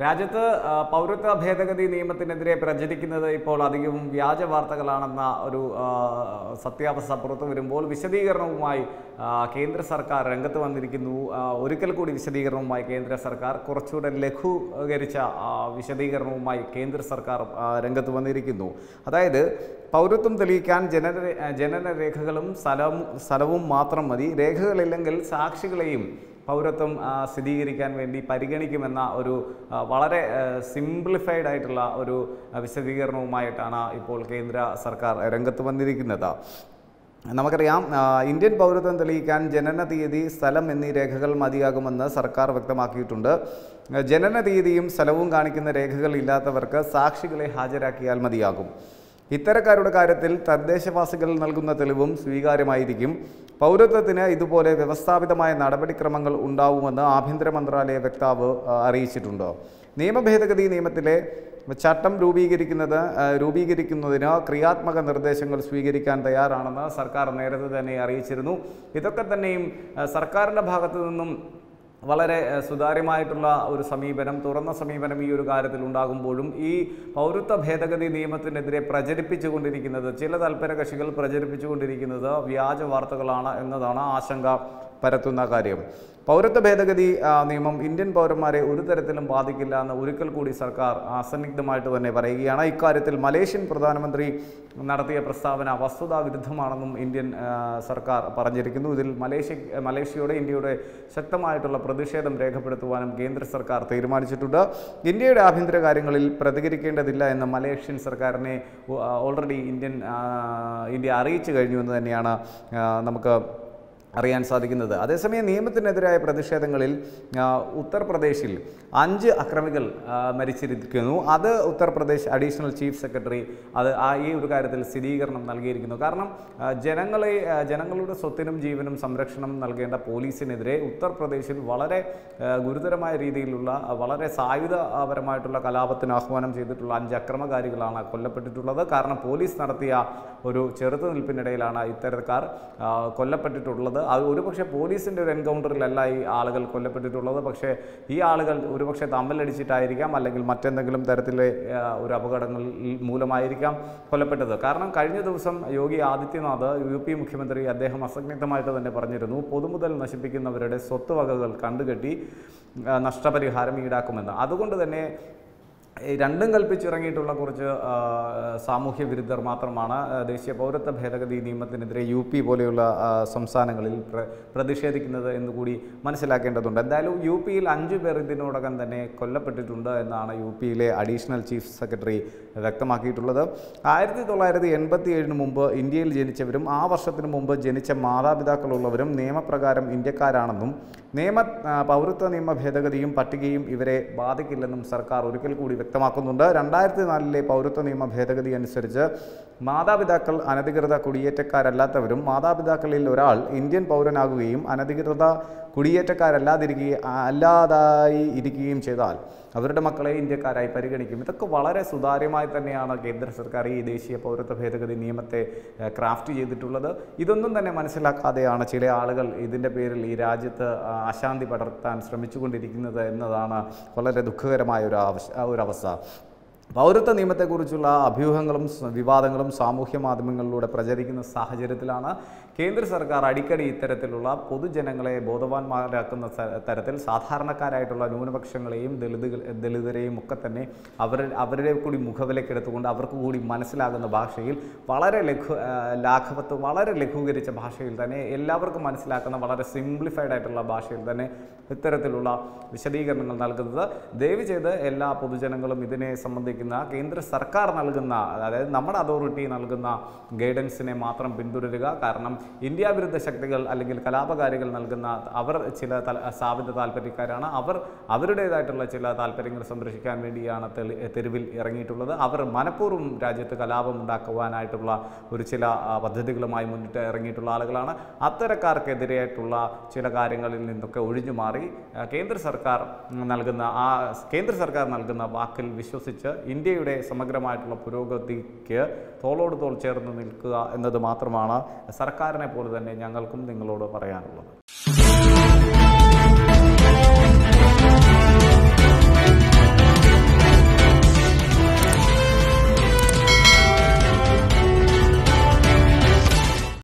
രാജ്യത്ത് ആ, പൗരത്വ ഭേദഗതി നിയമത്തിനെതിരെ പ്രചരിക്കുന്നത് ഇപ്പോൾ അധികവും വ്യാജ വാർത്തകളാണെന്ന ഒരു ആ, സത്യാവസ്ഥ പുറത്തു വരുമ്പോൾ വിശദീകരണവുമായി ആ, കേന്ദ്ര സർക്കാർ രംഗത്ത് വന്നിരിക്കുന്നു ആ, ഒരിക്കൽ കൂടി വിശദീകരണവുമായി കേന്ദ്ര സർക്കാർ കുറച്ചുകൂടെ ലഘൂകരിച്ച ആ, വിശദീകരണവുമായി കേന്ദ്ര സർക്കാർ ആ, രംഗത്ത് വന്നിരിക്കുന്നു അതായത് പൗരത്വം തെളിയിക്കാൻ ജനന ജനന രേഖകളും സ്ഥലവും സ്ഥലവും മാത്രം മതി രേഖകളില്ലെങ്കിൽ സാക്ഷികളെയും പൗരത്വം ആ, സ്ഥിരീകരിക്കാൻ വേണ്ടി പരിഗണിക്കുമെന്ന ഒരു ആ, വളരെ സിംപ്ലിഫൈഡ് ആയിട്ടുള്ള ഒരു ആ, വിശദീകരണവുമായിട്ടാണ് ഇപ്പോൾ കേന്ദ്ര സർക്കാർ രംഗത്ത് വന്നിരിക്കുന്നത് നമുക്കറിയാം ആ, ഇന്ത്യൻ പൗരത്വം തെളിയിക്കാൻ ജനന തീയതി സ്ഥലം എന്നീ രേഖകൾ മതിയാകുമെന്ന് സർക്കാർ വ്യക്തമാക്കിയിട്ടുണ്ട് ആ, ജനന തീയതിയും സ്ഥലവും കാണിക്കുന്ന രേഖകൾ ഇല്ലാത്തവർക്ക് സാക്ഷികളെ ഹാജരാക്കിയാൽ മതിയാകും ഇത്തരക്കാരുടെ കാര്യത്തിൽ തദ്ദേശവാസികൾ നൽകുന്ന തെളിവും സ്വീകാര്യമായിരിക്കും പൗരത്വത്തിന് ഇതുപോലെ വ്യവസ്ഥാപിതമായ നടപടിക്രമങ്ങൾ ഉണ്ടാവുമെന്ന് ആഭ്യന്തര മന്ത്രാലയ വക്താവ് ആ, അറിയിച്ചിട്ടുണ്ട് നിയമഭേദഗതി നിയമത്തിലെ ചട്ടം രൂപീകരിക്കുന്നത് ആ, രൂപീകരിക്കുന്നതിന് ക്രിയാത്മക നിർദ്ദേശങ്ങൾ സ്വീകരിക്കാൻ തയ്യാറാണെന്ന് സർക്കാർ നേരത്തെ തന്നെ അറിയിച്ചിരുന്നു ഇതൊക്കെ തന്നെയും ആ, സർക്കാരിൻ്റെ ഭാഗത്തു നിന്നും വളരെ ഏഹ്, സുതാര്യമായിട്ടുള്ള ഒരു സമീപനം തുറന്ന സമീപനം ഈ ഒരു കാര്യത്തിൽ ഉണ്ടാകുമ്പോഴും ഈ പൗരത്വ ഭേദഗതി നിയമത്തിനെതിരെ പ്രചരിപ്പിച്ചുകൊണ്ടിരിക്കുന്നത് ചില തൽപര കക്ഷികൾ പ്രചരിപ്പിച്ചുകൊണ്ടിരിക്കുന്നത് വ്യാജ വാർത്തകളാണ് എന്നതാണ് ആശങ്ക പരത്തുന്ന കാര്യം പൗരത്വ ഭേദഗതി ആ, നിയമം ഇന്ത്യൻ പൗരന്മാരെ ഒരു തരത്തിലും ബാധിക്കില്ല എന്ന് ഒരിക്കൽ കൂടി സർക്കാർ അസന്നിഗ്ധമായിട്ട് തന്നെ പറയുകയാണ് ഇക്കാര്യത്തിൽ മലേഷ്യൻ പ്രധാനമന്ത്രി നടത്തിയ പ്രസ്താവന വസ്തുതാ വിരുദ്ധമാണെന്നും ഇന്ത്യൻ ആ, സർക്കാർ പറഞ്ഞിരിക്കുന്നു ഇതിൽ മലേഷ്യ മലേഷ്യയുടെ ഇന്ത്യയുടെ ശക്തമായിട്ടുള്ള പ്രതിഷേധം രേഖപ്പെടുത്തുവാനും കേന്ദ്ര സർക്കാർ തീരുമാനിച്ചിട്ടുണ്ട് ഇന്ത്യയുടെ ആഭ്യന്തര കാര്യങ്ങളിൽ പ്രതികരിക്കേണ്ടതില്ല എന്ന് മലേഷ്യൻ സർക്കാരിനെ ഓൾറെഡി ഇന്ത്യൻ ആ, ഇന്ത്യ അറിയിച്ചു കഴിഞ്ഞു എന്ന് തന്നെയാണ് ആ, നമുക്ക് അറിയാൻ സാധിക്കുന്നത് അതേസമയം നിയമത്തിനെതിരായ പ്രതിഷേധങ്ങളിൽ ആ, ഉത്തർപ്രദേശിൽ അഞ്ച് അക്രമികൾ ആ, മരിച്ചിരിക്കുന്നു അത് ഉത്തർപ്രദേശ് അഡീഷണൽ ചീഫ് സെക്രട്ടറി അത് ആ ഈ ഒരു കാര്യത്തിൽ സ്ഥിരീകരണം നൽകിയിരിക്കുന്നു കാരണം ആ, ജനങ്ങളെ ആ, ജനങ്ങളുടെ സ്വത്തിനും ജീവനും സംരക്ഷണം നൽകേണ്ട പോലീസിനെതിരെ ഉത്തർപ്രദേശിൽ വളരെ ആ, ഗുരുതരമായ രീതിയിലുള്ള ആ, വളരെ സായുധപരമായിട്ടുള്ള കലാപത്തിന് ആഹ്വാനം ചെയ്തിട്ടുള്ള അഞ്ച് അക്രമകാരികളാണ് കൊല്ലപ്പെട്ടിട്ടുള്ളത് കാരണം പോലീസ് നടത്തിയ ഒരു ചെറുത്തുനിൽപ്പിനിടയിലാണ് ഇത്തരക്കാർ ആ, കൊല്ലപ്പെട്ടിട്ടുള്ളത് അത് ഒരുപക്ഷെ പോലീസിൻ്റെ ഒരു എൻകൗണ്ടറിലല്ല ഈ ആളുകൾ കൊല്ലപ്പെട്ടിട്ടുള്ളത് പക്ഷേ ഈ ആളുകൾ ഒരുപക്ഷെ തമ്മിലടിച്ചിട്ടായിരിക്കാം അല്ലെങ്കിൽ മറ്റെന്തെങ്കിലും തരത്തിലെ ആ, ഒരു അപകടങ്ങൾ മൂലമായിരിക്കാം കൊല്ലപ്പെട്ടത് കാരണം കഴിഞ്ഞ ദിവസം യോഗി ആദിത്യനാഥ് യു പി മുഖ്യമന്ത്രി അദ്ദേഹം അസംയുക്തമായിട്ട് തന്നെ പറഞ്ഞിരുന്നു പൊതുമുതൽ നശിപ്പിക്കുന്നവരുടെ സ്വത്തുവകകൾ കണ്ടുകെട്ടി ആ, നഷ്ടപരിഹാരം ഈടാക്കുമെന്ന് അതുകൊണ്ട് തന്നെ ഈ രണ്ടും കൽപ്പിച്ചിറങ്ങിയിട്ടുള്ള കുറച്ച് ആ, സാമൂഹ്യ വിരുദ്ധർ മാത്രമാണ് ആ, ദേശീയ പൗരത്വ ഭേദഗതി നിയമത്തിനെതിരെ യു പി പോലെയുള്ള ആ, സംസ്ഥാനങ്ങളിൽ പ്ര പ്രതിഷേധിക്കുന്നത് എന്നുകൂടി മനസ്സിലാക്കേണ്ടതുണ്ട് എന്തായാലും യു പിയിൽ അഞ്ചു പേർ ഇതിനോടകം തന്നെ കൊല്ലപ്പെട്ടിട്ടുണ്ട് എന്നാണ് യു പിയിലെ അഡീഷണൽ ചീഫ് സെക്രട്ടറി വ്യക്തമാക്കിയിട്ടുള്ളത് ആയിരത്തി തൊള്ളായിരത്തി എൺപത്തി ഏഴിന് മുമ്പ് ഇന്ത്യയിൽ ജനിച്ചവരും ആ വർഷത്തിന് മുമ്പ് ജനിച്ച മാതാപിതാക്കളുള്ളവരും നിയമപ്രകാരം ഇന്ത്യക്കാരാണെന്നും നിയമ ആ, പൗരത്വ നിയമ ഭേദഗതിയും പട്ടികയും ഇവരെ ബാധിക്കില്ലെന്നും സർക്കാർ ഒരിക്കൽ കൂടി വ്യക്തമാക്കുന്നുണ്ട് രണ്ടായിരത്തി നാലിലെ പൗരത്വ നിയമ ഭേദഗതി അനുസരിച്ച് മാതാപിതാക്കൾ അനധികൃത കുടിയേറ്റക്കാരല്ലാത്തവരും മാതാപിതാക്കളിൽ ഒരാൾ ഇന്ത്യൻ പൗരനാകുകയും അനധികൃത കുടിയേറ്റക്കാരല്ലാതിരിക്കുകയും അല്ലാതായി ഇരിക്കുകയും ചെയ്താൽ അവരുടെ മക്കളെ ഇന്ത്യക്കാരായി പരിഗണിക്കും ഇതൊക്കെ വളരെ സുതാര്യമായി തന്നെയാണ് കേന്ദ്ര സർക്കാർ ഈ ദേശീയ പൗരത്വ ഭേദഗതി നിയമത്തെ ഏഹ്, ക്രാഫ്റ്റ് ചെയ്തിട്ടുള്ളത് ഇതൊന്നും തന്നെ മനസ്സിലാക്കാതെയാണ് ചില ആളുകൾ ഇതിൻ്റെ പേരിൽ ഈ രാജ്യത്ത് ആ, അശാന്തി പടർത്താൻ ശ്രമിച്ചുകൊണ്ടിരിക്കുന്നത് എന്നതാണ് വളരെ ദുഃഖകരമായ ഒരു ആവശ്യ ഒരു അവസ്ഥ പൗരത്വ നിയമത്തെക്കുറിച്ചുള്ള അഭ്യൂഹങ്ങളും സ- വിവാദങ്ങളും സാമൂഹ്യ മാധ്യമങ്ങളിലൂടെ പ്രചരിക്കുന്ന സാഹചര്യത്തിലാണ് കേന്ദ്ര സർക്കാർ അടിക്കടി ഇത്തരത്തിലുള്ള പൊതുജനങ്ങളെ ബോധവാന്മാരാക്കുന്ന സ- തരത്തിൽ സാധാരണക്കാരായിട്ടുള്ള ന്യൂനപക്ഷങ്ങളെയും ദളിതുകൾ ദളിതരെയും ഒക്കെ തന്നെ അവർ അവരുടെ കൂടി മുഖവിലക്കെടുത്തുകൊണ്ട് അവർക്ക് കൂടി മനസ്സിലാകുന്ന ഭാഷയിൽ വളരെ ലഘു ആ, ലാഘവത്ത് വളരെ ലഘൂകരിച്ച ഭാഷയിൽ തന്നെ എല്ലാവർക്കും മനസ്സിലാക്കുന്ന വളരെ സിംപ്ലിഫൈഡ് ആയിട്ടുള്ള ഭാഷയിൽ തന്നെ ഇത്തരത്തിലുള്ള വിശദീകരണങ്ങൾ നൽകുന്നത് ദയവ് ചെയ്ത് എല്ലാ പൊതുജനങ്ങളും ഇതിനെ സംബന്ധിക്കുന്ന കേന്ദ്ര സർക്കാർ നൽകുന്ന അതായത് നമ്മുടെ അതോറിറ്റി നൽകുന്ന ഗൈഡൻസിനെ മാത്രം പിന്തുടരുക കാരണം ഇന്ത്യ വിരുദ്ധ ശക്തികൾ അല്ലെങ്കിൽ കലാപകാരികൾ നൽകുന്ന അവർ ചില തല- സ്ഥാപിത താല്പര്യക്കാരാണ് അവർ അവരുടേതായിട്ടുള്ള ചില താല്പര്യങ്ങൾ സംരക്ഷിക്കാൻ വേണ്ടിയാണ് തെളി- തെരുവിൽ ഇറങ്ങിയിട്ടുള്ളത് അവർ മനഃപൂർവ്വം രാജ്യത്ത് കലാപം ഉണ്ടാക്കുവാനായിട്ടുള്ള ഒരു ചില ആ, പദ്ധതികളുമായി മുന്നിട്ട് ഇറങ്ങിയിട്ടുള്ള ആളുകളാണ് അത്തരക്കാർക്കെതിരെയായിട്ടുള്ള ചില കാര്യങ്ങളിൽ നിന്നൊക്കെ ഒഴിഞ്ഞു മാറി ആ, കേന്ദ്ര സർക്കാർ നൽകുന്ന ആ കേന്ദ്ര സർക്കാർ നൽകുന്ന വാക്കിൽ വിശ്വസിച്ച് ഇന്ത്യയുടെ സമഗ്രമായിട്ടുള്ള പുരോഗതിക്ക് തോളോട് തോൾ ചേർന്ന് നിൽക്കുക എന്നത് മാത്രമാണ് സർക്കാരിനെ പോലെ തന്നെ ഞങ്ങൾക്കും നിങ്ങളോട് പറയാനുള്ളത്